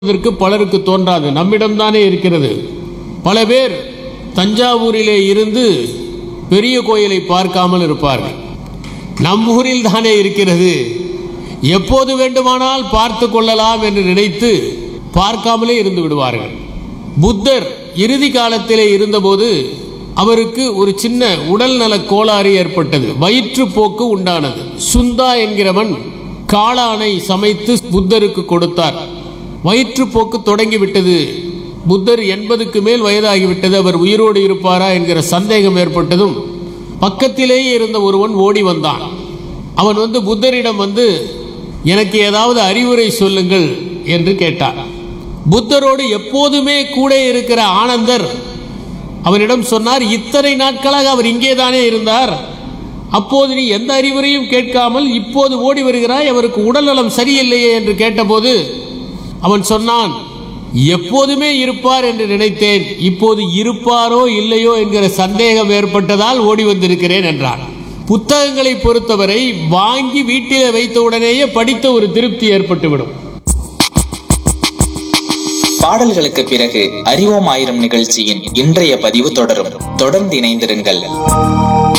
இதற்கு பலருக்கு தோன்றாது நம்மிடம்தானே இருக்கிறது பல பேர் தஞ்சாவூரிலே இருந்து பெரிய கோயிலை பார்க்காமல் இருப்பார்கள் நம் ஊரில் தானே இருக்கிறது எப்போது வேண்டுமானால் பார்த்து கொள்ளலாம் என்று நினைத்து பார்க்காமலே இருந்து விடுவார்கள் புத்தர் இறுதி காலத்திலே இருந்தபோது அவருக்கு ஒரு சின்ன உடல் நல கோளாறு ஏற்பட்டது வயிற்றுப்போக்கு உண்டானது சுந்தா என்கிறவன் காளானை சமைத்து புத்தருக்கு கொடுத்தார் வயிற்றுப்போக்கு தொடங்கிவிட்டது புத்தர் எண்பதுக்கு மேல் வயதாகிவிட்டது அவர் உயிரோடு இருப்பாரா என்கிற சந்தேகம் ஏற்பட்டதும் பக்கத்திலேயே இருந்த ஒருவன் ஓடி வந்தான் அவன் வந்து புத்தரிடம் வந்து எனக்கு ஏதாவது அறிவுரை சொல்லுங்கள் என்று கேட்டான் புத்தரோடு எப்போதுமே கூட இருக்கிற ஆனந்தர் அவனிடம் சொன்னார் இத்தனை நாட்களாக அவர் இங்கேதானே இருந்தார் அப்போது நீ எந்த அறிவுரையும் கேட்காமல் இப்போது ஓடி வருகிறாய் அவருக்கு உடல்நலம் சரியில்லையே என்று கேட்டபோது அவன் சொன்னான் எப்போதுமே இருப்பார் என்று நினைத்தேன் இப்போது இருப்பாரோ இல்லையோ என்கிற சந்தேகம் ஏற்பட்டதால் ஓடி வந்திருக்கிறேன் என்றான் புத்தகங்களை பொறுத்தவரை வாங்கி வீட்டிலே வைத்த உடனேயே படித்த ஒரு திருப்தி ஏற்பட்டுவிடும் பாடல்களுக்கு பிறகு அறிவோம் ஆயிரம் நிகழ்ச்சியின் இன்றைய பதிவு தொடரும் தொடர்ந்து இணைந்திருங்கள்